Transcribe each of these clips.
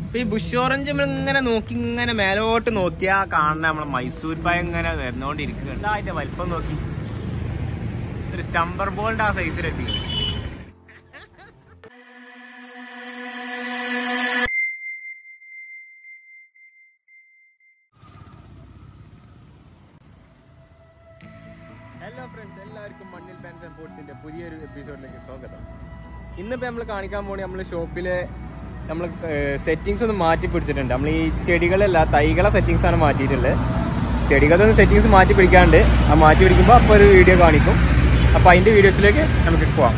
ഇപ്പൊ ഈ Bush orange നമ്മൾ ഇങ്ങനെ നോക്കി ഇങ്ങനെ മേലോട്ട് നോക്കിയാ കാണുന്ന നമ്മളെ മൈസൂർ പായ ഇങ്ങനെ വരുന്നോണ്ടിരിക്കുക എന്താ അതിന്റെ വലിപ്പം നോക്കി ഒരു സ്റ്റംബർ ബോൾഡ് ആ സൈസിലെത്തി ഹലോ ഫ്രണ്ട്സ് എല്ലാവർക്കും മണ്ണിൽ പാൻസ് ആൻഡ് പോർട്സിന്റെ പുതിയൊരു എപ്പിസോഡിലേക്ക് സ്വാഗതം ഇന്നിപ്പോ നമ്മൾ കാണിക്കാൻ പോണി നമ്മള് ഷോപ്പിലെ നമ്മൾ സെറ്റിങ്സ് ഒന്ന് മാറ്റി പിടിച്ചിട്ടുണ്ട് നമ്മൾ ഈ ചെടികളല്ല തൈകളെ സെറ്റിങ്സ് ആണ് മാറ്റിയിട്ടുള്ളത് ചെടികളൊന്നും സെറ്റിങ്സ് മാറ്റി പിടിക്കാണ്ട് ആ മാറ്റി പിടിക്കുമ്പോൾ അപ്പോൾ ഒരു വീഡിയോ കാണിക്കും അപ്പോൾ അതിന്റെ വീഡിയോസിലേക്ക് നമുക്ക് പോവാം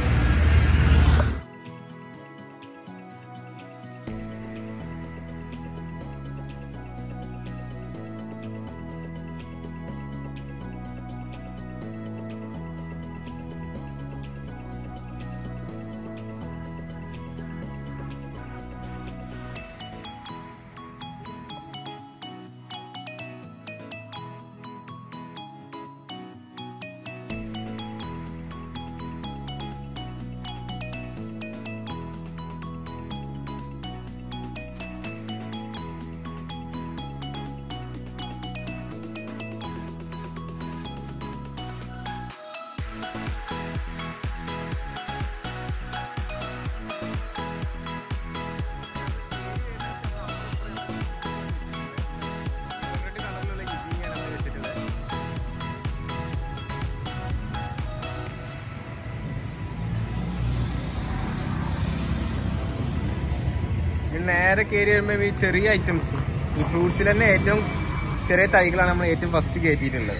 നേരെ കയറി വരുമ്പോൾ ഈ ചെറിയ ഐറ്റംസ് ഈ ഫ്രൂട്ട്സിൽ തന്നെ ഏറ്റവും ചെറിയ തൈകളാണ് നമ്മൾ ഏറ്റവും ഫസ്റ്റ് കയറ്റിയിട്ടുള്ളത്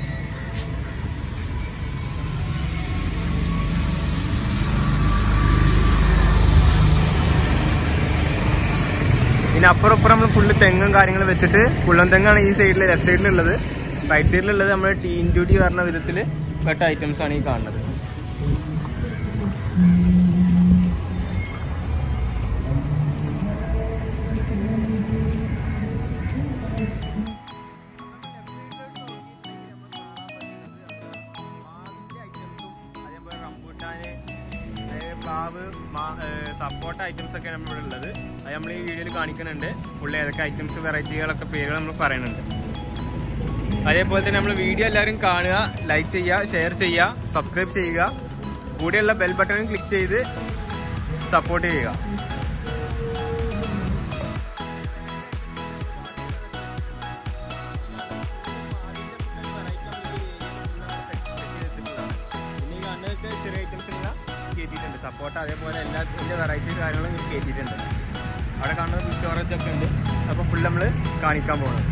പിന്നെ അപ്പുറം അപ്പുറം നമ്മൾ ഫുള്ള് തെങ്ങും കാര്യങ്ങളും വെച്ചിട്ട് കുള്ളം തെങ്ങാണ് ഈ സൈഡിൽ ലെഫ്റ്റ് സൈഡിലുള്ളത് റൈറ്റ് സൈഡിലുള്ളത് നമ്മൾ ടീൻ ഡ്യൂട്ടി പറഞ്ഞ വിധത്തിൽ പെട്ട ഐറ്റംസ് ആണ് ഈ കാണുന്നത് പ്ലാവ് സപ്പോർട്ട് ഐറ്റംസ് ഒക്കെ നമ്മുടെ ഉള്ളത് അത് നമ്മൾ ഈ വീഡിയോയിൽ കാണിക്കുന്നുണ്ട് പുള്ളി ഏതൊക്കെ ഐറ്റംസ് വെറൈറ്റികളൊക്കെ പേരുകൾ നമ്മൾ പറയുന്നുണ്ട് അതേപോലെ തന്നെ നമ്മൾ വീഡിയോ എല്ലാവരും കാണുക ലൈക്ക് ചെയ്യുക ഷെയർ ചെയ്യുക സബ്സ്ക്രൈബ് ചെയ്യുക കൂടെയുള്ള ബെൽ ബട്ടൺ ക്ലിക്ക് ചെയ്ത് സപ്പോർട്ട് ചെയ്യുക പിന്നെ ഈ കണ്ണൊക്കെ ചെറിയ ഐറ്റംസിനുള്ള കയറ്റിയിട്ടുണ്ട് സപ്പോർട്ട് അതേപോലെ എല്ലാ ഇതിന്റെ വെറൈറ്റി കാര്യങ്ങളും കയറ്റിയിട്ടുണ്ട് അവിടെ കാണുന്ന സ്റ്റോറേജ് ഒക്കെ ഉണ്ട് അപ്പോൾ ഫുൾ നമ്മൾ കാണിക്കാൻ പോകണം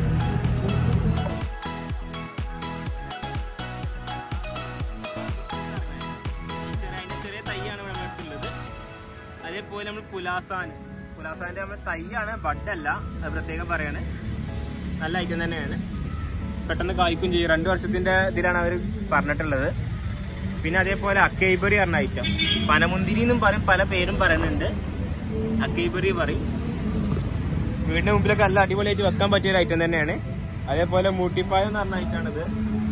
ചെറിയ തൈയാണ് ഇവിടെ നമ്മൾക്കുള്ളത് അതേപോലെ നമ്മൾ പുലാസാൻ പുലാസാന്റെ നമ്മൾ തൈയാണ് ബഡല്ല അത് പ്രത്യേകം പറയാണ് നല്ല ഐറ്റം തന്നെയാണ് പെട്ടെന്ന് കായ്ക്കും ചെയ്യും രണ്ടു വർഷത്തിന്റെ ഇതിലാണ് അവർ പറഞ്ഞിട്ടുള്ളത് പിന്നെ അതേപോലെ അക്കൈബറി പറഞ്ഞ ഐറ്റം പനമുന്തിരി എന്നും പറയും പല പേരും പറയുന്നുണ്ട് അക്കൈബറി പറയും വീടിന്റെ മുമ്പിലൊക്കെ നല്ല അടിപൊളിയായിട്ട് വെക്കാൻ പറ്റിയ ഒരു ഐറ്റം തന്നെയാണ് അതേപോലെ മൂട്ടിപ്പായം എന്ന് പറഞ്ഞ ഐറ്റാണിത്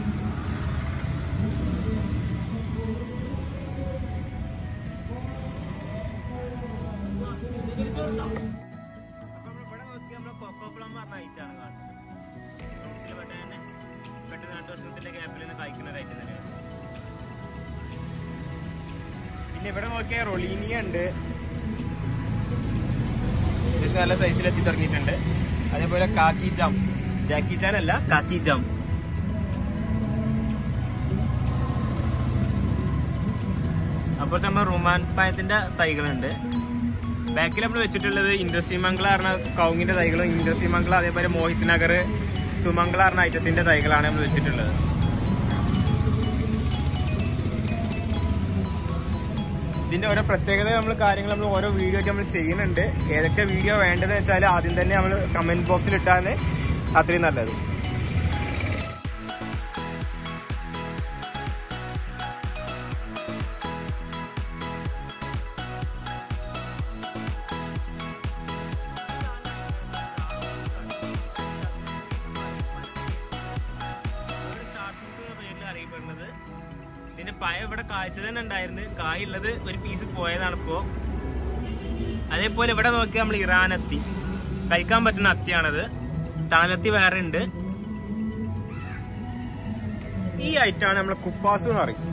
പിന്നെ ഇവിടെ നോക്കിയാൽ റൊളീനിയ ഉണ്ട് ഇതൊക്കെ നല്ല സൈസിൽ എത്തി തുടങ്ങിയിട്ടുണ്ട് അതേപോലെ കാക്കി ജാം ജാക്കി ചാൻ അല്ല കാക്കി ജാം അപ്പോൾ നമ്മൾ റുമാൻ പായത്തിന്റെ തൈകളുണ്ട് ബാക്കിൽ നമ്മൾ വെച്ചിട്ടുള്ളത് ഇൻഡസ്ട്രി മംഗള പറഞ്ഞ കൗങ്ങിന്റെ തൈകളും ഇൻഡസ്ട്രി മംഗള അതേപോലെ മോഹിത് നഗർ സുമംഗള പറഞ്ഞ ഐറ്റത്തിന്റെ തൈകളാണ് നമ്മൾ വെച്ചിട്ടുള്ളത് ഇതിന്റെ ഓരോ പ്രത്യേകത നമ്മൾ കാര്യങ്ങൾ നമ്മൾ ഓരോ വീഡിയോ ഒക്കെ നമ്മൾ ചെയ്യുന്നുണ്ട് ഏതൊക്കെ വീഡിയോ വേണ്ടതെന്ന് വെച്ചാൽ ആദ്യം തന്നെ നമ്മൾ കമന്റ് ബോക്സിൽ ഇട്ടാൽ അത്രയും നല്ലത് അറിയപ്പെടുന്നത് ഇതിന്റെ പഴ ഇവിടെ കാഴ്ച തന്നെ ഉണ്ടായിരുന്നു കായുള്ളത് ഒരു പീസ് പോയതാണ് ഇപ്പോ അതേപോലെ ഇവിടെ നോക്കിയാൽ നമ്മൾ ഇറാനെത്തി കഴിക്കാൻ പറ്റുന്ന അത്തിയാണത് തണലത്തി വേറെ ഉണ്ട് ഈ ഐറ്റാണ് നമ്മളെ കുപ്പാസു എന്ന് പറയും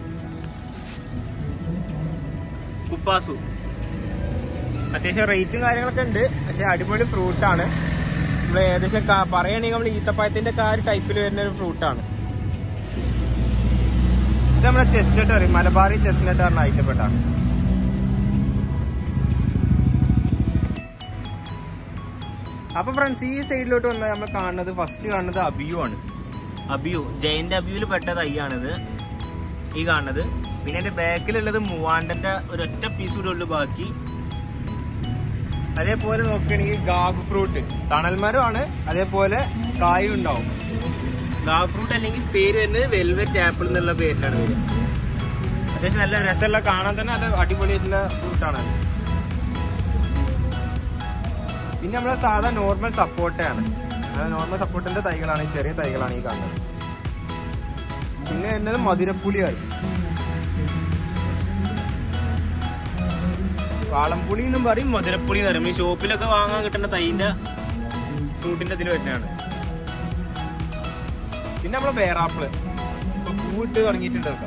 കുപ്പാസു അത്യാവശ്യം റേറ്റും കാര്യങ്ങളൊക്കെ ഉണ്ട് പക്ഷെ അടിപൊളി ഫ്രൂട്ടാണ് നമ്മൾ ഏകദേശം ക- പറയുകയാണെങ്കിൽ നമ്മൾ ഈത്തപ്പഴത്തിന്റെ ഒക്കെ ആ ഒരു ടൈപ്പിൽ വരുന്ന ഒരു ഫ്രൂട്ടാണ് ഇത് നമ്മുടെ ചെസ്റ്റ്നട്ട് പറയും മലബാറി ചെസ്റ്റ്നട്ട് പറഞ്ഞ ഐറ്റപ്പെട്ടാണ് അപ്പൊ ഫ്രണ്ട്സ് ഈ സൈഡിലോട്ട് വന്നാൽ നമ്മൾ കാണുന്നത് ഫസ്റ്റ് കാണുന്നത് അബിയു ആണ് അബിയു ജയന്റ് അബിയുവിൽ പെട്ട തൈയാണിത് ഈ കാണുന്നത് പിന്നെ എന്റെ ബാക്കിലുള്ളത് മൂവാണ്ടന്റെ ഒരൊറ്റ പീസ് കൂടെ ഉള്ളു ബാക്കി അതേപോലെ നോക്കുകയാണെങ്കിൽ ഗാഗ് ഫ്രൂട്ട് തണൽമരമാണ് അതേപോലെ കായും ഉണ്ടാവും ഗാഗ് ഫ്രൂട്ട് അല്ലെങ്കിൽ പേര് വരുന്നത് വെൽവെറ്റ് ആപ്പിൾ എന്നുള്ള പേരിലാണ് വരിക അത്യാവശ്യം നല്ല രസമുള്ള കാണാൻ തന്നെ അത് അടിപൊളിയായിട്ടുള്ള ഫ്രൂട്ടാണ് പിന്നെ നമ്മളെ സാധാ നോർമൽ സപ്പോർട്ടയാണ് നോർമൽ സപ്പോർട്ടിന്റെ തൈകളാണ് ഈ ചെറിയ തൈകളാണ് ഈ കാണുന്നത് പിന്നെ വരുന്നത് മധുരപ്പുളിയാണ് വാളംപുളി എന്നും പറയും മധുരപ്പുളി എന്ന് പറയും ഈ ഷോപ്പിലൊക്കെ വാങ്ങാൻ കിട്ടുന്ന തൈന്റെ ഫ്രൂട്ടിന്റെ ഇതിൽ വരുന്നതാണ് പിന്നെ നമ്മളെ പേറാപ്പിള് ഇപ്പൊ പൂവിട്ട് തുടങ്ങിയിട്ടുണ്ട് ഒക്കെ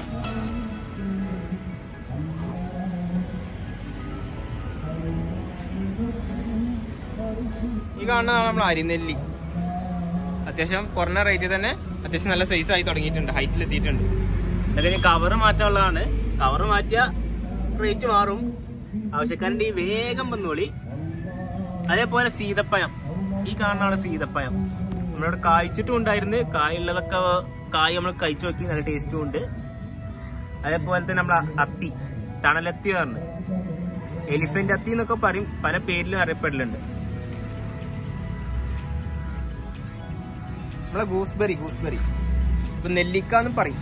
ഈ കാണുന്നതാണ് നമ്മൾ അരിനെല്ലി അത്യാവശ്യം കുറഞ്ഞ റേറ്റിൽ തന്നെ അത്യാവശ്യം നല്ല സൈസ് ആയി തുടങ്ങിയിട്ടുണ്ട് ഹൈറ്റിൽ എത്തിയിട്ടുണ്ട് അല്ലെങ്കിൽ കവർ മാറ്റാനുള്ളതാണ് കവർ മാറ്റിയ റേറ്റ് മാറും ആവശ്യക്കാരൻ്റെ ഈ വേഗം വന്നോളി അതേപോലെ സീതപ്പഴം ഈ കാണുന്നതാണ് സീതപ്പഴം നമ്മളിവിടെ കായ്ച്ചിട്ടും ഉണ്ടായിരുന്നു കായുള്ളതൊക്കെ കായ് നമ്മൾ കഴിച്ചു നോക്കി നല്ല ടേസ്റ്റും ഉണ്ട് അതേപോലെ തന്നെ നമ്മളെ അത്തി തണലത്തി പറഞ്ഞു എലിഫന്റ് അത്തി എന്നൊക്കെ പറയും പല പേരിലും അറിയപ്പെടലുണ്ട് നമ്മളെ ഗൂസ്ബെറി ഗൂസ്ബെറി ഇപ്പൊ നെല്ലിക്ക എന്നും പറയും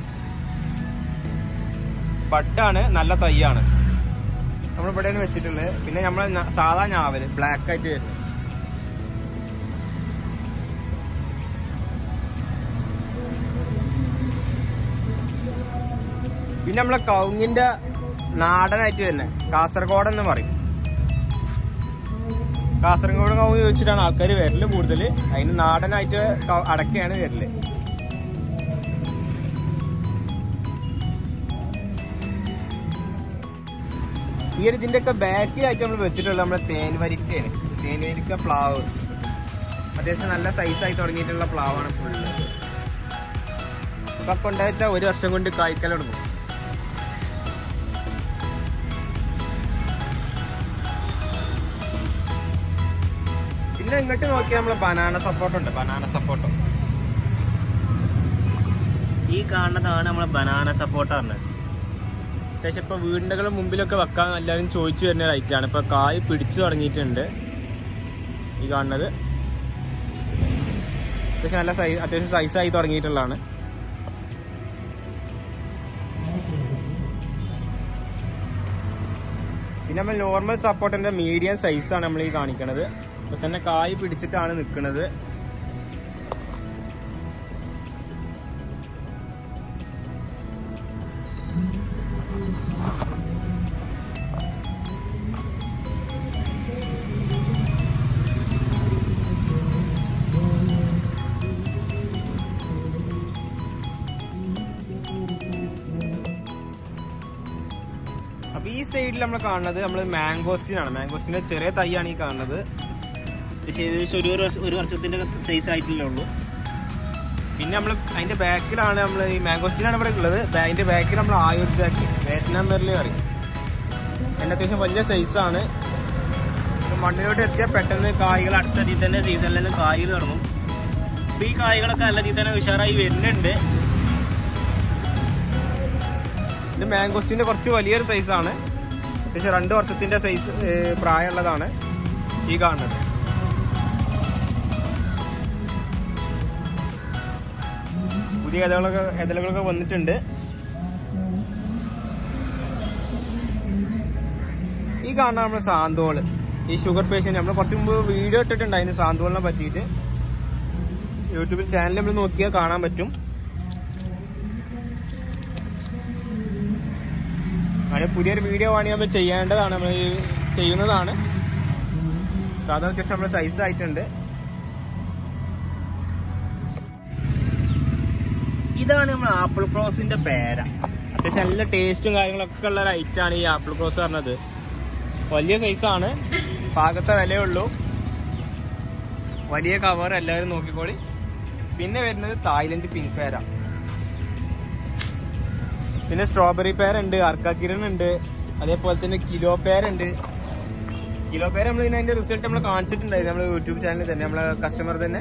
ബഡാണ് നല്ല തൈയാണ് നമ്മൾ ഇവിടെയാണ് വെച്ചിട്ടുള്ളത് പിന്നെ നമ്മളെ ന- സാധാ ഞാവല് ബ്ലാക്ക് ആയിട്ട് വരുന്നത് പിന്നെ നമ്മളെ കൗങ്ങിന്റെ നാടനായിട്ട് വരുന്നത് കാസർഗോഡ് എന്ന് പറയും കാസർഗോഡ് കവുങ്ങ് ചോദിച്ചിട്ടാണ് ആൾക്കാർ വരല് കൂടുതൽ അതിന് നാടനായിട്ട് ക- അടക്കയാണ് വരല് ഈ ഒരു ഇതിന്റെ ഒക്കെ ബാക്കിലായിട്ട് നമ്മൾ വെച്ചിട്ടുള്ളത് നമ്മുടെ തേൻവരിക്കയാണ് തേൻവരിക്ക പ്ലാവ് അത്യാവശ്യം നല്ല സൈസായി തുടങ്ങിയിട്ടുള്ള പ്ലാവാണ് ഫുള്ള് ഇപ്പൊ കൊണ്ടുവച്ചാൽ ഒരു വർഷം കൊണ്ട് കായ്ക്കൽ തുടങ്ങും പിന്നെ ഇങ്ങോട്ട് നോക്കിയാൽ നമ്മളെ ബനാന സപ്പോർട്ട് ഉണ്ട് ബനാന സപ്പോർട്ട് ഈ കാണുന്നതാണ് നമ്മളെ ബനാന സപ്പോർട്ട് പറഞ്ഞത് അത്യാവശ്യം ഇപ്പൊ വീടിന്റെ മുമ്പിലൊക്കെ വെക്കാൻ എല്ലാവരും ചോദിച്ചു വരുന്ന ഒരു ഐറ്റാണ് ഇപ്പൊ കായ് പിടിച്ചു തുടങ്ങിയിട്ടുണ്ട് ഈ കാണുന്നത് അത്യാവശ്യം നല്ല സൈസ് അത്യാവശ്യം സൈസായി തുടങ്ങിയിട്ടുള്ളതാണ് പിന്നെ നമ്മൾ നോർമൽ സപ്പോർട്ടിന്റെ മീഡിയം സൈസാണ് നമ്മൾ ഈ കാണിക്കണത് ഇപ്പൊ തന്നെ കായ് പിടിച്ചിട്ടാണ് നിൽക്കുന്നത് അപ്പൊ ഈ സൈഡിൽ നമ്മൾ കാണുന്നത് നമ്മൾ മാംഗോസ്റ്റിൻ ആണ് മാംഗോസ്റ്റിന്റെ ചെറിയ തൈയാണ് ഈ കാണുന്നത് ഇത് ഏകദേശം ഒരു വർഷം ഒരു വർഷത്തിന്റെ സൈസ് ആയിട്ടില്ലേ ഉള്ളൂ പിന്നെ നമ്മൾ അതിന്റെ ബാക്കിലാണ് നമ്മൾ ഈ മാംഗോസ്റ്റിനാണ് ഇവിടെ ഉള്ളത് ബാ- അതിന്റെ ബാക്കിൽ നമ്മൾ ആയുർജാക്ക് വിയറ്റ്നാം മെറിലെ പറയും അതിന്റെ അത്യാവശ്യം വലിയ സൈസാണ് മണ്ണിലോട്ട് എത്തിയാൽ പെട്ടെന്ന് കായ്കൾ അടുത്ത രീതിയിൽ തന്നെ സീസണിലെല്ലാം കായ്കൾ തുടങ്ങും അപ്പൊ ഈ കായ്കളൊക്കെ നല്ല രീതിയിൽ തന്നെ ഉഷാറായി വരുന്നുണ്ട് ഇത് മാംഗോസ്റ്റിന്റെ കുറച്ച് വലിയൊരു സൈസാണ് അത്യാവശ്യം രണ്ട് വർഷത്തിന്റെ സൈസ് പ്രായമുള്ളതാണ് ഈ കാണുന്നത് പുതിയ ഇലകളൊക്കെ ഇതളുകളൊക്കെ വന്നിട്ടുണ്ട് ഈ കാണുന്ന നമ്മുടെ സാന്തോള് ഈ ഷുഗർ പേഷ്യന്റ് നമ്മൾ കുറച്ച് മുമ്പ് വീഡിയോ ഇട്ടിട്ടുണ്ട് അതിന് സാന്തോളിനെ പറ്റിയിട്ട് യൂട്യൂബിൽ ചാനൽ നമ്മൾ നോക്കിയാൽ കാണാൻ പറ്റും അങ്ങനെ പുതിയൊരു വീഡിയോ വേണമെങ്കിൽ നമ്മൾ ചെയ്യേണ്ടതാണ് നമ്മൾ ഈ ചെയ്യുന്നതാണ് സാധാരണ അത്യാവശ്യം നമ്മുടെ സൈസ് ആയിട്ടുണ്ട് ഇതാണ് നമ്മൾ ആപ്പിൾ ക്രോസിന്റെ പേര അത്യാവശ്യം നല്ല ടേസ്റ്റും കാര്യങ്ങളൊക്കെ ഉള്ള ഒരു ഐറ്റം ആണ് ഈ ആപ്പിൾ ക്രോസ് പറഞ്ഞത് വലിയ സൈസാണ് പാകത്തെ വിലയേ ഉള്ളൂ വലിയ കവർ എല്ലാവരും നോക്കിക്കോളി പിന്നെ വരുന്നത് തായ്ലൻഡ് പിങ്ക് പേര പിന്നെ സ്ട്രോബെറി പേര ഉണ്ട് അർക്കാക്കിരൺ ഉണ്ട് അതേപോലെ തന്നെ കിലോ പേര ഉണ്ട് കിലോ പേര നമ്മൾ ഇതിന് അതിന്റെ റിസൾട്ട് നമ്മൾ കാണിച്ചിട്ടുണ്ടായിരുന്നു നമ്മുടെ യൂട്യൂബ് ചാനലിൽ തന്നെ നമ്മളെ കസ്റ്റമർ തന്നെ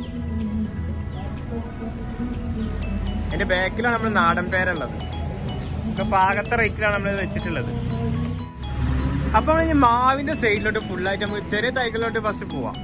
അതിന്റെ ബാക്കിലാണ് നമ്മൾ നാടൻ പേരുള്ളത് ഇപ്പൊ പാകത്തെ റേറ്റിലാണ് നമ്മൾ വെച്ചിട്ടുള്ളത് അപ്പൊ നമ്മൾ ഈ മാവിന്റെ സൈഡിലോട്ട് ഫുള്ളായിട്ട് നമുക്ക് ചെറിയ തൈകളിലോട്ട് ഫസ്റ്റ് പോവാം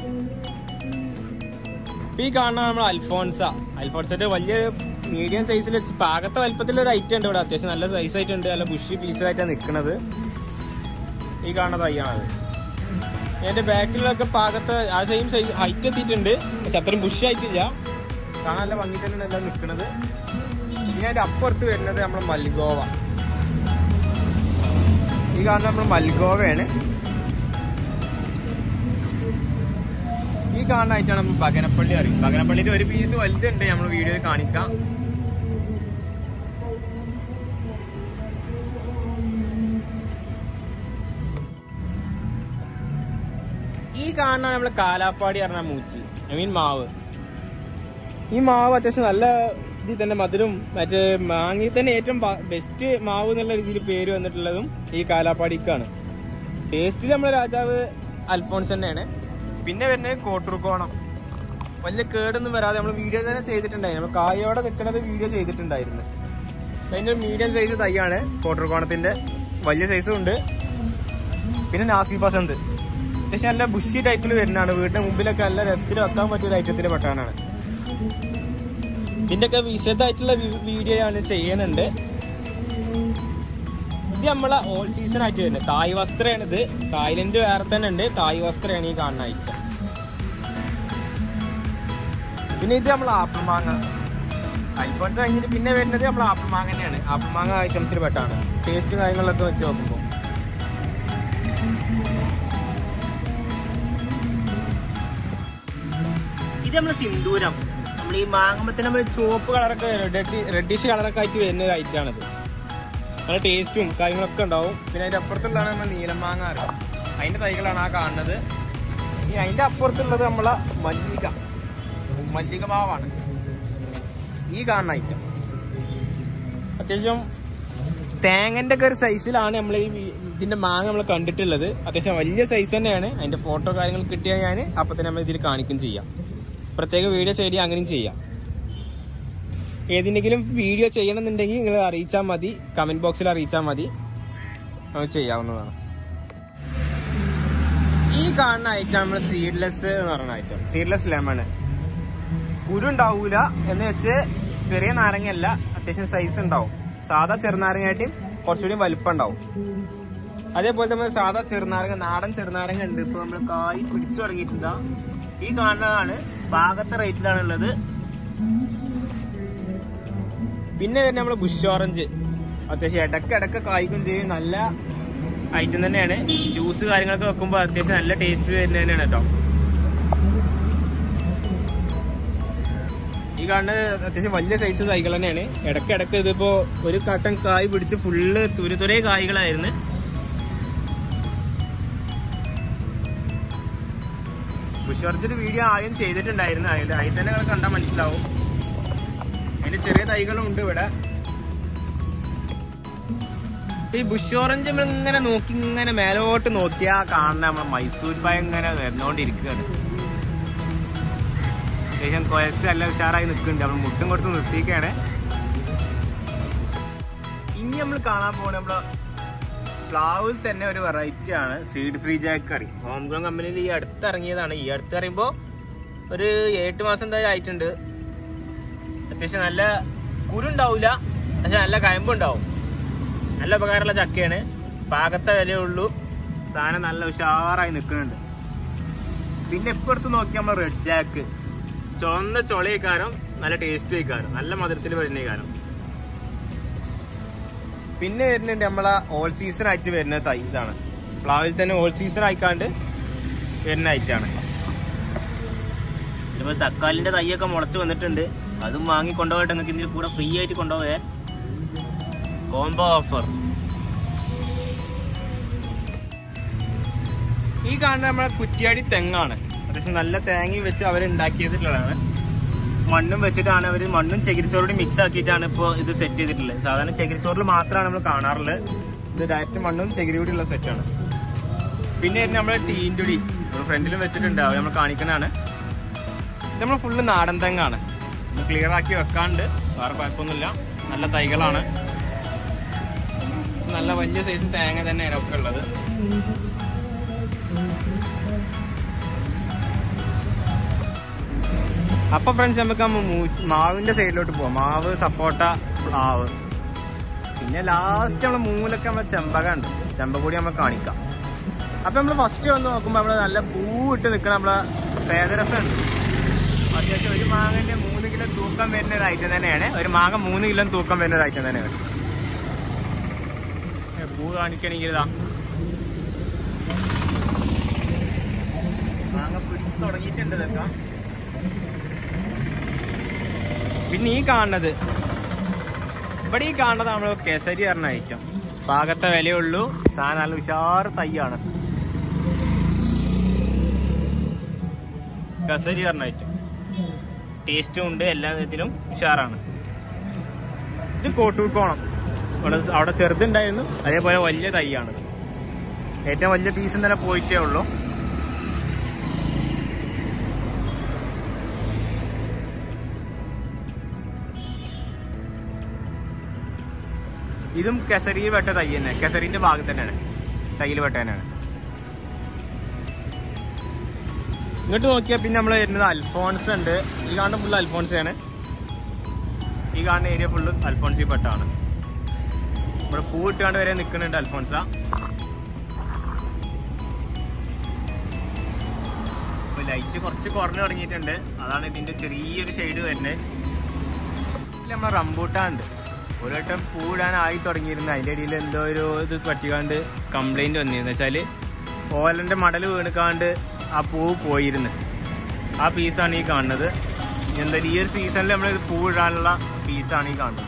ഇപ്പൊ ഈ കാണുന്ന നമ്മൾ അൽഫോൺസ അൽഫോൺസിന്റെ വലിയ മീഡിയം സൈസിൽ പാകത്തെ വലിപ്പത്തിലുള്ള ഒരു ഐറ്റം ഉണ്ട് ഇവിടെ അത്യാവശ്യം നല്ല സൈസ് ആയിട്ടുണ്ട് നല്ല ബുഷി പീസായിട്ടാണ് നിൽക്കുന്നത് ഈ കാണുന്ന തൈയാണത് എന്റെ ബാക്കിലൊക്കെ പാകത്തെ ആ സെയിം സൈസ് ഹൈറ്റ് എത്തിയിട്ടുണ്ട് പക്ഷെ അത്രയും ബുഷ് ആയിട്ടില്ല കാണാൻ നല്ല ഭംഗി തന്നെയാണ് എല്ലാം നിൽക്കുന്നത് പിന്നെ അതിന്റെ അപ്പുറത്ത് വരുന്നത് നമ്മുടെ മൽഗോവ ഈ കാണുന്ന നമ്മൾ മൽഗോവയാണ് ഈ കാണുന്ന ആയിട്ടാണ് നമ്മൾ ബഗനപ്പള്ളി അറിയും ബഗനപ്പള്ളിന്റെ ഒരു പീസ് വലുതുണ്ട് നമ്മൾ വീഡിയോയിൽ കാണിക്കാം ഈ കാണുന്ന നമ്മളെ കാലാപ്പാടി പറഞ്ഞ മൂച്ചി ഐ മീൻ മാവ് ഈ മാവ് അത്യാവശ്യം നല്ല ഇതിൽ തന്നെ മധുരം മറ്റേ മാങ്ങി തന്നെ ഏറ്റവും ബെസ്റ്റ് മാവ് എന്നുള്ള രീതിയിൽ പേര് വന്നിട്ടുള്ളതും ഈ കാലാപ്പാടിക്കാണ് ടേസ്റ്റിൽ നമ്മളെ രാജാവ് അൽഫോൺസ് തന്നെയാണ് പിന്നെ വരുന്നത് കോട്ടൂർക്കോണം വലിയ കേടൊന്നും വരാതെ നമ്മൾ വീഡിയോ തന്നെ ചെയ്തിട്ടുണ്ടായിരുന്നു നമ്മൾ കായോടെ നിൽക്കുന്നത് വീഡിയോ ചെയ്തിട്ടുണ്ടായിരുന്നു അതിന്റെ മീഡിയം സൈസ് തൈയാണ് കോട്ടൂർക്കോണത്തിന്റെ വലിയ സൈസും ഉണ്ട് പിന്നെ നാസി പസന്ത് അത്യാവശ്യം നല്ല ബുഷി ടൈപ്പിൽ വരുന്നതാണ് വീടിന്റെ മുമ്പിലൊക്കെ നല്ല രസത്തിൽ വെക്കാൻ പറ്റിയ ഒരു ഐറ്റത്തിൽ പെട്ടാണ് ഇതിന്റെയൊക്കെ വിശദമായിട്ടുള്ള വീഡിയോ ആണ് ചെയ്യുന്നുണ്ട് ഇത് നമ്മളെ ഓൾ സീസൺ ആയിട്ട് വരുന്നത് തായ് വസ്ത്രമാണ് ഇത് തായ്ലൻഡ് വേറെ തന്നെ ഉണ്ട് തായ് വസ്ത്രമാണ് ഈ കാണുന്ന ഐറ്റം പിന്നെ ഇത് നമ്മൾ ആപ്പിൾ മാങ്ങ ഐഫോൺസ് കഴിഞ്ഞിട്ട് പിന്നെ വരുന്നത് നമ്മൾ ആപ്പിൾ മാങ്ങ തന്നെയാണ് ആപ്പിൾ മാങ്ങ ഐറ്റംസിൽ പെട്ടാണ് ടേസ്റ്റ് കാര്യങ്ങളൊക്കെ വെച്ച് നോക്കുമ്പോൾ ഇത് നമ്മൾ സിന്ദൂരം നമ്മൾ ഈ മാങ്ങമ്പത്തിന് നമ്മൾ ചുവപ്പ് കളറൊക്കെ റെഡിഷ് കളറൊക്കെ ആയിട്ട് വരുന്ന ഒരു ഐറ്റാണിത് നല്ല ടേസ്റ്റും കാര്യങ്ങളൊക്കെ ഉണ്ടാവും പിന്നെ അതിന്റെ അപ്പുറത്തുള്ളതാണ് നമ്മൾ നീലമാങ്ങ അറിയാം അതിന്റെ തൈകളാണ് ആ കാണുന്നത് ഇനി അതിന്റെ അപ്പുറത്തുള്ളത് നമ്മളെ മല്ലിക മല്ലിക മാവാണ് ഈ കാണുന്ന ഐറ്റം അത്യാവശ്യം തേങ്ങന്റെ ഒക്കെ ഒരു സൈസിലാണ് നമ്മൾ ഈ വി- ഇതിന്റെ മാങ്ങ നമ്മൾ കണ്ടിട്ടുള്ളത് അത്യാവശ്യം വലിയ സൈസ് തന്നെയാണ് അതിന്റെ ഫോട്ടോ കാര്യങ്ങൾ കിട്ടിയാൽ ഞാൻ അപ്പൊ തന്നെ നമ്മൾ ഇതിൽ കാണിക്കും ചെയ്യാം പ്രത്യേക വീഡിയോ ചെയ്യ അങ്ങനെയും ചെയ്യാം ഏതിനെങ്കിലും വീഡിയോ ചെയ്യണമെന്നുണ്ടെങ്കിൽ നിങ്ങൾ അറിയിച്ചാൽ മതി കമന്റ് ബോക്സിൽ അറിയിച്ചാൽ മതി നമുക്ക് ചെയ്യാവുന്നതാണ് ഈ കാണുന്ന ഐറ്റം നമ്മൾ സീഡ്ലെസ് എന്ന് പറയുന്ന ഐറ്റം സീഡ്ലെസ് ലെമൺ കുരുണ്ടാവൂല എന്ന് വെച്ച് ചെറിയ നാരങ്ങയല്ല അത്യാവശ്യം സൈസ് ഉണ്ടാവും സാധാ ചെറുനാരങ്ങയായിട്ടും കുറച്ചുകൂടി വലിപ്പം ഉണ്ടാവും അതേപോലെ നമ്മൾ സാധാ ചെറുനാരങ്ങ നാടൻ ചെറുനാരങ്ങ ഉണ്ട് ഇപ്പൊ നമ്മൾ കായ് പിടിച്ചു തുടങ്ങിയിട്ടുണ്ടാ ഈ കാണുന്നതാണ് പാകത്തെ റേറ്റിലാണ് ഉള്ളത് പിന്നെ തന്നെ നമ്മള് ബുഷ് ഓറഞ്ച് അത്യാവശ്യം ഇടക്ക് ഇടക്ക് കായ്ക്കും ചെയ്യും നല്ല ഐറ്റം തന്നെയാണ് ജ്യൂസ് കാര്യങ്ങളൊക്കെ വെക്കുമ്പോൾ അത്യാവശ്യം നല്ല ടേസ്റ്റ് വരുന്നത് തന്നെയാണ് കേട്ടോ ഈ കാണുന്നത് അത്യാവശ്യം വലിയ സൈസ് തൈകൾ തന്നെയാണ് ഇടക്ക് ഇടക്ക് ഇതിപ്പോ ഒരു കട്ടൻ കായ് പിടിച്ച് ഫുള്ള് തുരുതുരേ കായ്കളായിരുന്നു ബുഷോർജിന്റെ വീഡിയോ ആദ്യം ചെയ്തിട്ടുണ്ടായിരുന്നു അതിൽ അതിൽ തന്നെ നിങ്ങൾ കണ്ടാൽ മനസ്സിലാവും അതിന്റെ ചെറിയ തൈകളും ഉണ്ട് ഇവിടെ ഈ ബുഷ് ഓറഞ്ച് നമ്മൾ ഇങ്ങനെ നോക്കി ഇങ്ങനെ മേലോട്ട് നോക്കിയാ കാണുന്ന നമ്മളെ മൈസൂർ പായ ഇങ്ങനെ വരുന്നോണ്ടിരിക്കുകയാണ് ശേഷം കുഴച്ച് നല്ല ഉഷാറായി നിൽക്കുന്നുണ്ട് നമ്മൾ മുട്ടും കൊടുത്ത് നിർത്തിയൊക്കെയാണ് ഇനി നമ്മൾ കാണാൻ പോകുന്ന നമ്മള് പ്ലാവിൽ തന്നെ ഒരു വെറൈറ്റി ആണ് സീഡ് ഫ്രീ ജാക്കറി ഹോംഗ്രോൺ കമ്പനിയിൽ ഈ അടുത്ത് ഇറങ്ങിയതാണ് ഈ അടുത്ത് പറയുമ്പോൾ ഒരു എട്ട് മാസം എന്തായാലും ആയിട്ടുണ്ട് അത്യാവശ്യം നല്ല കുരുണ്ടാവില്ല പക്ഷെ നല്ല കയമ്പുണ്ടാവും നല്ല ഉപകാരമുള്ള ചക്കയാണ് പാകത്തെ വിലയുള്ളൂ സാധനം നല്ല ഉഷാറായി നിൽക്കുന്നുണ്ട് പിന്നെ ഇപ്പുറത്ത് നോക്കി നമ്മൾ റെഡ് ജാക്ക് ചുവന്ന ചൊളയിക്കാരം നല്ല ടേസ്റ്റ് വയ്ക്കാരം നല്ല മധുരത്തിൽ വരുന്ന കാരം പിന്നെ വരുന്നുണ്ട് നമ്മളെ ഓൾ സീസൺ ആയിട്ട് വരുന്ന തൈ ഇതാണ് പ്ലാവിൽ തന്നെ ഓൾ സീസൺ ആയിക്കാണ്ട് വരുന്ന ഐറ്റാണ് ഇതിപ്പോൾ തക്കാളിന്റെ തൈയൊക്കെ മുളച്ച് വന്നിട്ടുണ്ട് അതും വാങ്ങി കൊണ്ടുപോയിട്ട് നിങ്ങൾക്ക് ഇതിൽ കൂടെ ഫ്രീ ആയിട്ട് കൊണ്ടുപോയേ കോംബോ ഓഫർ ഈ കാണുന്ന നമ്മളെ കുറ്റിയാടി തെങ്ങാണ് അത്യാവശ്യം നല്ല തേങ്ങയും വെച്ച് അവർ ഉണ്ടാക്കിയതിട്ടുള്ളതാണ് മണ്ണും വെച്ചിട്ടാണ് അവർ മണ്ണും ചകിരിച്ചോറും മിക്സ് ആക്കിയിട്ടാണ് ഇപ്പോൾ ഇത് സെറ്റ് ചെയ്തിട്ടുള്ളത് സാധാരണ ചകിരിച്ചോറിൽ മാത്രമാണ് നമ്മൾ കാണാറുള്ളത് ഇത് ഡയറക്റ്റ് മണ്ണും ചകിരി കൂടിയുള്ള സെറ്റാണ് പിന്നെ നമ്മൾ ടീൻറ്റുടി നമ്മൾ ഫ്രണ്ടിലും വെച്ചിട്ടുണ്ട് അത് നമ്മൾ കാണിക്കുന്നതാണ് ഇത് നമ്മൾ ഫുള്ള് നാടൻ തെങ്ങാണ് ക്ലിയർ ആക്കി വെക്കാണ്ട് വേറെ കുഴപ്പമൊന്നുമില്ല നല്ല തൈകളാണ് നല്ല വലിയ സൈസ് തേങ്ങ തന്നെയാണ് ഒക്കെ ഉള്ളത് അപ്പൊ ഫ്രണ്ട്സ് നമുക്ക് ആ മൂ- മാവിന്റെ സൈഡിലോട്ട് പോവാം മാവ് സപ്പോട്ട പ്ലാവ് പിന്നെ ലാസ്റ്റ് നമ്മളെ മൂലൊക്കെ നമ്മളെ ചെമ്പക ഉണ്ട് ചെമ്പകൂടി നമ്മൾ കാണിക്കാം അപ്പൊ നമ്മൾ ഫസ്റ്റ് വന്ന് നോക്കുമ്പോ നമ്മള് നല്ല പൂ ഇട്ട് നിൽക്കണ നമ്മളെ പേദരസം ഉണ്ട് അത്യാവശ്യം ഒരു മാങ്ങന്റെ മൂന്ന് കിലോ തൂക്കം വരുന്ന ഒരു ഐറ്റം തന്നെയാണ് ഒരു മാങ്ങ മൂന്ന് കിലോ തൂക്കം വരുന്ന ഒരു ഐറ്റം തന്നെയാണ് ഏ, പൂ കാണിക്കണമെങ്കിൽ ഇതാ മാങ്ങ പിടിച്ച് തുടങ്ങിയിട്ടുണ്ട് ഇതൊക്കെ പിന്നെ ഈ കാണുന്നത് ഇവിടെ ഈ കാണുന്നത് നമ്മൾ കേസരി പറഞ്ഞ ഐറ്റം പാകത്തെ വിലയുള്ളൂ സാധനം നല്ല ഉഷാറ് തൈയാണ് കസരി പറഞ്ഞ ഐറ്റം ടേസ്റ്റും ഉണ്ട് എല്ലാ വിധത്തിലും ഉഷാറാണ് ഇത് കോട്ടൂർക്കോണം അവിടെ അവിടെ ചെറുതുണ്ടായിരുന്നു അതേപോലെ വലിയ തൈയാണ് ഏറ്റവും വലിയ പീസ് ഇന്നലെ പോയിട്ടേ ഉള്ളൂ ഇതും കെസരി വെട്ട തൈ തന്നെ കെസരിന്റെ ഭാഗത്ത് തന്നെയാണ് തൈയിൽ വെട്ട തന്നെയാണ് ഇങ്ങോട്ട് നോക്കിയാൽ പിന്നെ നമ്മൾ വരുന്നത് അൽഫോൺസ് ഉണ്ട് ഈ കാണുന്ന ഫുള്ള് അൽഫോൺസാണ് ഈ കാണുന്ന ഏരിയ ഫുള്ള് അൽഫോൺസി പെട്ടാണ് ഇവിടെ പൂ ഇട്ടുകൊണ്ട് വരെ നിൽക്കുന്നുണ്ട് അൽഫോൺസ ഇപ്പൊ ലൈറ്റ് കുറച്ച് കുറഞ്ഞു തുടങ്ങിയിട്ടുണ്ട് അതാണ് ഇതിന്റെ ചെറിയൊരു ഷെയ്ഡ് വരുന്നത് നമ്മളെ റംബൂട്ടാൻ ഉണ്ട് ഒരു വട്ടം പൂടാനായി തുടങ്ങിയിരുന്നു അതിന്റെ ഇടയിൽ എന്തോ ഒരു ഇത് പറ്റിക്കാണ്ട് കംപ്ലൈന്റ് വന്നിരുന്നു വെച്ചാല് ഓലന്റെ മടൽ വീണിക്കാണ്ട് ആ പൂ പോയിരുന്നു ആ പീസാണ് ഈ കാണുന്നത് എന്താ ഈ ഒരു സീസണിൽ നമ്മൾ പൂ ഇടാനുള്ള പീസാണ് ഈ കാണുന്നത്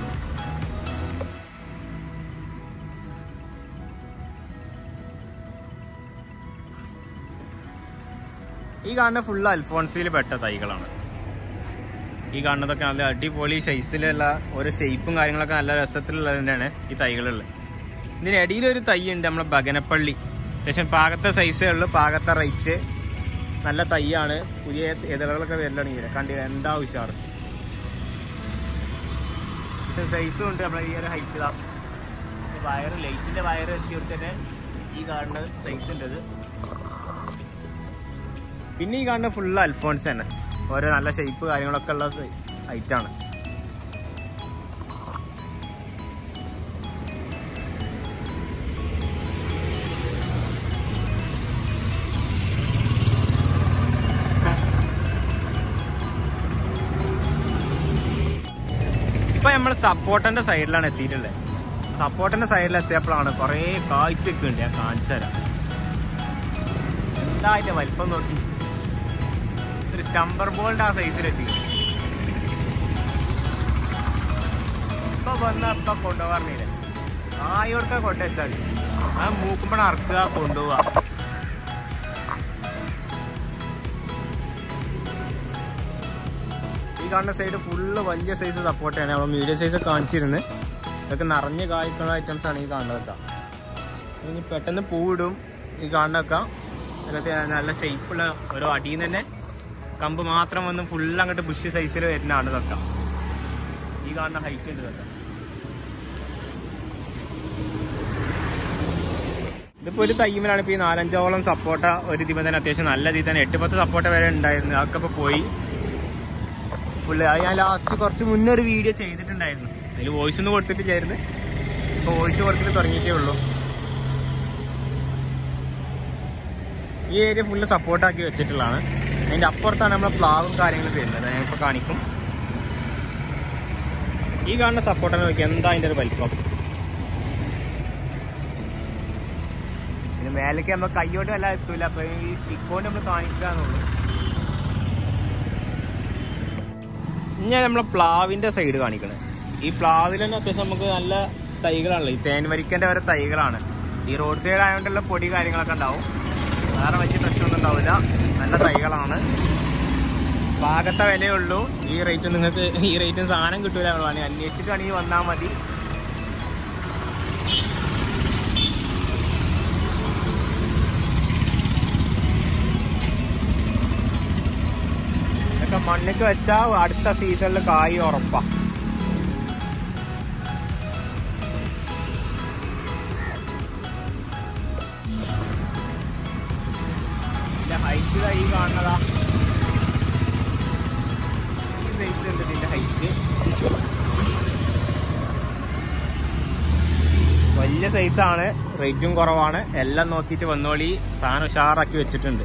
ഈ കാണുന്ന ഫുള്ള് അൽഫോൺസിയിൽ പെട്ട തൈകളാണ് ഈ കാണുന്നതൊക്കെ നല്ല അടിപൊളി സൈസിലുള്ള ഓരോ ഷേപ്പും കാര്യങ്ങളൊക്കെ നല്ല രസത്തിലുള്ളത് തന്നെയാണ് ഈ തൈകളുള്ളത് ഇതിന് ഇടയിൽ ഒരു തൈ ഉണ്ട് നമ്മളെ ബഗനപ്പള്ളി അത്യാവശ്യം പാകത്തെ സൈസേ ഉള്ളൂ പാകത്തെ റേറ്റ് നല്ല തൈയാണ് പുതിയ എതിറുകളൊക്കെ വരലാണെങ്കിൽ കണ്ടില്ല എന്താ ഉഷാറ് സൈസും ഉണ്ട് നമ്മളെ ഈ ഒരു ഹൈറ്റ് ഇതാ വയറ് ലൈറ്റിന്റെ വയറ് എത്തിയോട്ട് തന്നെ ഈ കാണുന്ന സൈസ് ഉണ്ട് ഇത് പിന്നെ ഈ കാണുന്ന ഫുള്ള് അൽഫോൺസ് തന്നെ ഓരോ നല്ല ഷേപ്പ് കാര്യങ്ങളൊക്കെ ഉള്ള ഐറ്റാണ് ഇപ്പൊ നമ്മൾ സപ്പോർട്ടന്റെ സൈഡിലാണ് എത്തിയിട്ടുള്ളത് സപ്പോർട്ടന്റെ സൈഡിൽ എത്തിയപ്പോഴാണ് കുറേ കാഴ്ചയൊക്കെ ഉണ്ട് ഞാൻ കാണിച്ചു തരാം എന്താ അതിന്റെ വലിപ്പം നോക്കി ഒരു സ്റ്റംബർ ബോളിന്റെ ആ സൈസിലെത്തി ഇപ്പൊ വന്ന ഇപ്പൊ കൊണ്ടുപോകാറില്ല ആയോർക്ക കൊണ്ടുവച്ചാൽ ആ മൂക്കുമ്പോൾ അറക്കുക കൊണ്ടുപോവാ ഈ കാണുന്ന സൈഡ് ഫുള്ള് വലിയ സൈസ് സപ്പോർട്ടാണ് നമ്മൾ മീഡിയം സൈസ് കാണിച്ചിരുന്നു ഇതൊക്കെ നിറഞ്ഞ് കായ്ക്കുന്ന ഐറ്റംസ് ആണ് ഈ കാണുന്നതൊക്കെ ഇനി പെട്ടെന്ന് പൂവിടും ഈ കാണുന്നതൊക്കെ ഇതൊക്കെ നല്ല ഷേപ്പുള്ള ഓരോ അടിയിൽ നിന്ന് തന്നെ കമ്പ് മാത്രം വന്ന് ഫുൾ അങ്ങോട്ട് ബുഷ് സൈസിൽ വരുന്നതാണ് ഇതൊക്കെ ഈ കാണുന്ന ഹൈറ്റ് ഉണ്ട് ഇതൊക്കെ ഇതിപ്പോ ഒരു തയ്യുമ്പോഴാണ് ഇപ്പൊ ഈ നാലഞ്ചോളം സപ്പോർട്ട ഒരു ഇതിമ തന്നെ അത്യാവശ്യം നല്ല രീതിയിൽ തന്നെ എട്ട് പത്ത് സപ്പോർട്ട വരെ ഉണ്ടായിരുന്നു അതൊക്കെ ഇപ്പൊ പോയി ഫുള്ള് അത് ഞാൻ ലാസ്റ്റ് കുറച്ച് മുന്നേ ഒരു വീഡിയോ ചെയ്തിട്ടുണ്ടായിരുന്നു അതിൽ വോയിസ് ഒന്നും കൊടുത്തിട്ടില്ലായിരുന്നു ഇപ്പൊ വോയിസ് കൊടുത്തിട്ട് തുടങ്ങിയിട്ടേ ഉള്ളൂ ഈ ഏരിയ ഫുള്ള് സപ്പോർട്ടാക്കി വെച്ചിട്ടുള്ളതാണ് അതിന്റെ അപ്പുറത്താണ് നമ്മളെ പ്ലാവും കാര്യങ്ങളും വരുന്നത് ഞാൻ ഇപ്പൊ കാണിക്കും ഈ കാണുന്ന സപ്പോർട്ടാണ് നോക്കി എന്താ അതിന്റെ ഒരു വലിപ്പം പിന്നെ മേലേക്ക് നമ്മൾ കൈയോട്ട് വല്ല എത്തൂല അപ്പൊ ഈ സ്റ്റിക്ക് കൊണ്ട് നമ്മൾ കാണിക്കാന്നുള്ളൂ ഇനി നമ്മളെ പ്ലാവിന്റെ സൈഡ് കാണിക്കണേ ഈ പ്ലാവിൽ തന്നെ അത്യാവശ്യം നമുക്ക് നല്ല തൈകളാണല്ലോ ഈ തേൻ വരിക്കന്റെ ഓരോ തൈകളാണ് ഈ റോഡ് സൈഡ് ആയതുകൊണ്ടുള്ള പൊടി കാര്യങ്ങളൊക്കെ ഉണ്ടാവും വേറെ വലിയ പ്രശ്നമൊന്നും ഉണ്ടാവില്ല നല്ല തൈകളാണ് പാകത്തെ വിലയുള്ളൂ ഈ റേറ്റ് നിങ്ങൾക്ക് ഈ റേറ്റിന് സാധനം കിട്ടൂല നമ്മൾ വേണമെങ്കിൽ അന്വേഷിച്ചിട്ടാണെങ്കിൽ വന്നാൽ മതി ഇതൊക്കെ മണ്ണിക്ക് വെച്ചാൽ അടുത്ത സീസണിൽ കായ് ഉറപ്പാ ഹൈറ്റ് ഈ കാണുന്നതാ ഈ സൈസ് ഉണ്ട് ഇതിന്റെ ഹൈറ്റ് വലിയ സൈസാണ് റേറ്റും കുറവാണ് എല്ലാം നോക്കിയിട്ട് വന്നോളി സാധനം ഉഷാറാക്കി വെച്ചിട്ടുണ്ട്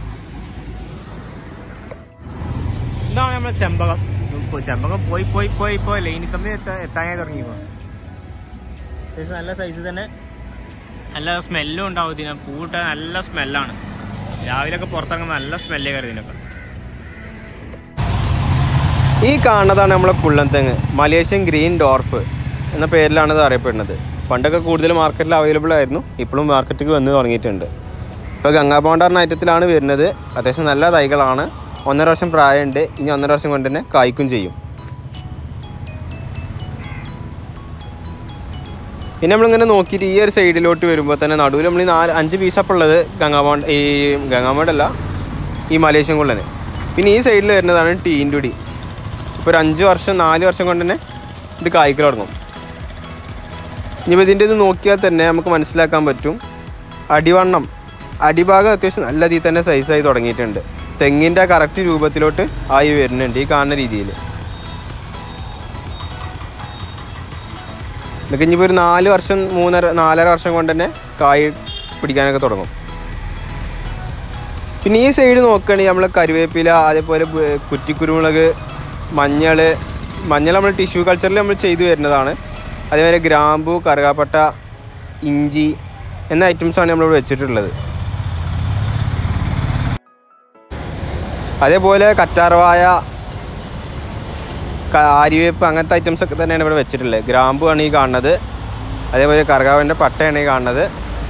ഇതാണ് നമ്മളെ ചെമ്പകം ഇപ്പൊ ചെമ്പകം പോയി പോയി പോയി പോയി ലൈനി കമ്പനി എത്താനായി തുടങ്ങിയപ്പോ അത്യാവശ്യം നല്ല സൈസ് തന്നെ നല്ല സ്മെല്ലും ഉണ്ടാവും ഇതിന് പൂട്ട നല്ല സ്മെല്ലാണ് രാവിലെ ഒക്കെ പുറത്തിറങ്ങുമ്പോൾ നല്ല സ്മെല്ലേ കയറി ഇതിനൊക്കെ ഈ കാണുന്നതാണ് നമ്മളെ കുള്ളൻതെങ്ങ് മലേഷ്യൻ ഗ്രീൻ ഡോർഫ് എന്ന പേരിലാണ് ഇത് അറിയപ്പെടുന്നത് പണ്ടൊക്കെ കൂടുതൽ മാർക്കറ്റിൽ അവൈലബിൾ ആയിരുന്നു ഇപ്പോഴും മാർക്കറ്റിലേക്ക് വന്ന് തുടങ്ങിയിട്ടുണ്ട് ഇപ്പോൾ ഗംഗാബോണ്ടാറിന് ഐറ്റത്തിലാണ് വരുന്നത് അത്യാവശ്യം നല്ല തൈകളാണ് ഒന്നര വർഷം പ്രായമുണ്ട് ഇനി ഒന്നര വർഷം കൊണ്ട് തന്നെ കായ്ക്കും ചെയ്യും പിന്നെ നമ്മളിങ്ങനെ നോക്കിയിട്ട് ഈ ഒരു സൈഡിലോട്ട് വരുമ്പോൾ തന്നെ നടുവിൽ നമ്മൾ ഈ നാല് അഞ്ച് പീസപ്പ് ഉള്ളത് ഗംഗാബോണ്ട് ഈ ഗംഗാബോണ്ടല്ല ഈ മലേഷ്യൻ കുള്ളന് പിന്നെ ഈ സൈഡിൽ വരുന്നതാണ് ടീൻറ്റുടി ഇപ്പോൾ ഒരു അഞ്ച് വർഷം നാല് വർഷം കൊണ്ട് തന്നെ ഇത് കായ്ക്കൽ തുടങ്ങും ഇനിയിപ്പോൾ ഇതിൻ്റെ ഇത് നോക്കിയാൽ തന്നെ നമുക്ക് മനസ്സിലാക്കാൻ പറ്റും അടിവണ്ണം അടിഭാഗം അത്യാവശ്യം നല്ല രീതിയിൽ തന്നെ സൈസായി തുടങ്ങിയിട്ടുണ്ട് തെങ്ങിൻ്റെ കറക്റ്റ് രൂപത്തിലോട്ട് ആയി വരുന്നുണ്ട് ഈ കാണുന്ന രീതിയിൽ ഇതൊക്കെ ഇനിയിപ്പോൾ ഒരു നാല് വർഷം മൂന്നര നാലര വർഷം കൊണ്ട് തന്നെ കായ് പിടിക്കാനൊക്കെ തുടങ്ങും പിന്നെ ഈ സൈഡ് നോക്കുകയാണെങ്കിൽ നമ്മൾ കറിവേപ്പില അതേപോലെ ബ്- കുറ്റിക്കുരുമുളക് മഞ്ഞൾ മഞ്ഞൾ നമ്മൾ ടിഷ്യൂ കൾച്ചറിൽ നമ്മൾ ചെയ്തു വരുന്നതാണ് അതേപോലെ ഗ്രാമ്പു കറുകാപ്പട്ട ഇഞ്ചി എന്ന ഐറ്റംസാണ് നമ്മളിവിടെ വെച്ചിട്ടുള്ളത് അതേപോലെ കറ്റാർവായ ക- ആര്യവേപ്പ് അങ്ങനത്തെ ഐറ്റംസ് ഒക്കെ തന്നെയാണ് ഇവിടെ വെച്ചിട്ടുള്ളത് ഗ്രാമ്പു ആണ് ഈ കാണുന്നത് അതേപോലെ കറുകാവിൻ്റെ പട്ടയാണ് ഈ കാണുന്നത്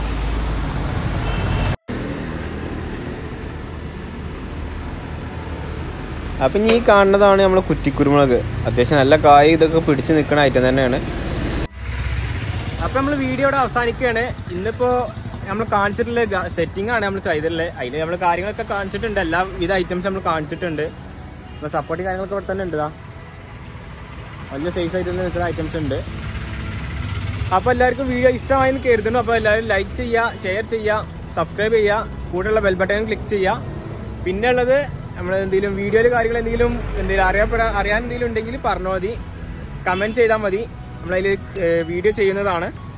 അപ്പം ഇനി ഈ കാണുന്നതാണ് നമ്മൾ കുറ്റിക്കുരുമുളക് അത്യാവശ്യം നല്ല കായ് ഇതൊക്കെ പിടിച്ച് നിൽക്കുന്ന ഐറ്റം തന്നെയാണ് അപ്പൊ നമ്മൾ വീഡിയോയുടെ അവസാനിക്കുകയാണ് ഇന്നിപ്പോ നമ്മൾ കാണിച്ചിട്ടുള്ള സെറ്റിംഗ് ആണ് നമ്മൾ ചെയ്തിട്ടുള്ളത് അതിൽ നമ്മൾ കാര്യങ്ങളൊക്കെ കാണിച്ചിട്ടുണ്ട് എല്ലാ വിധ ഐറ്റംസ് നമ്മൾ കാണിച്ചിട്ടുണ്ട് സപ്പോർട്ട് കാര്യങ്ങളൊക്കെ ഇവിടെ തന്നെ ഉണ്ട് ദാ. വലിയ സൈസ് ആയിട്ട് തന്നെ നിൽക്കുന്ന ഐറ്റംസ് ഉണ്ട് അപ്പൊ എല്ലാവർക്കും വീഡിയോ ഇഷ്ടമായി എന്ന് കരുതുന്നു അപ്പൊ എല്ലാവരും ലൈക്ക് ചെയ്യുക ഷെയർ ചെയ്യുക സബ്സ്ക്രൈബ് ചെയ്യുക കൂടെയുള്ള ബെൽ ബട്ടൺ ക്ലിക്ക് ചെയ്യുക പിന്നെ ഉള്ളത് നമ്മൾ എന്തെങ്കിലും വീഡിയോയിൽ കാര്യങ്ങൾ എന്തെങ്കിലും എന്തെങ്കിലും അറിയപ്പെടാ അറിയാൻ എന്തെങ്കിലും ഉണ്ടെങ്കിൽ പറഞ്ഞാൽ മതി കമന്റ് ചെയ്താൽ മതി നമ്മളതിൽ വീഡിയോ ചെയ്യുന്നതാണ്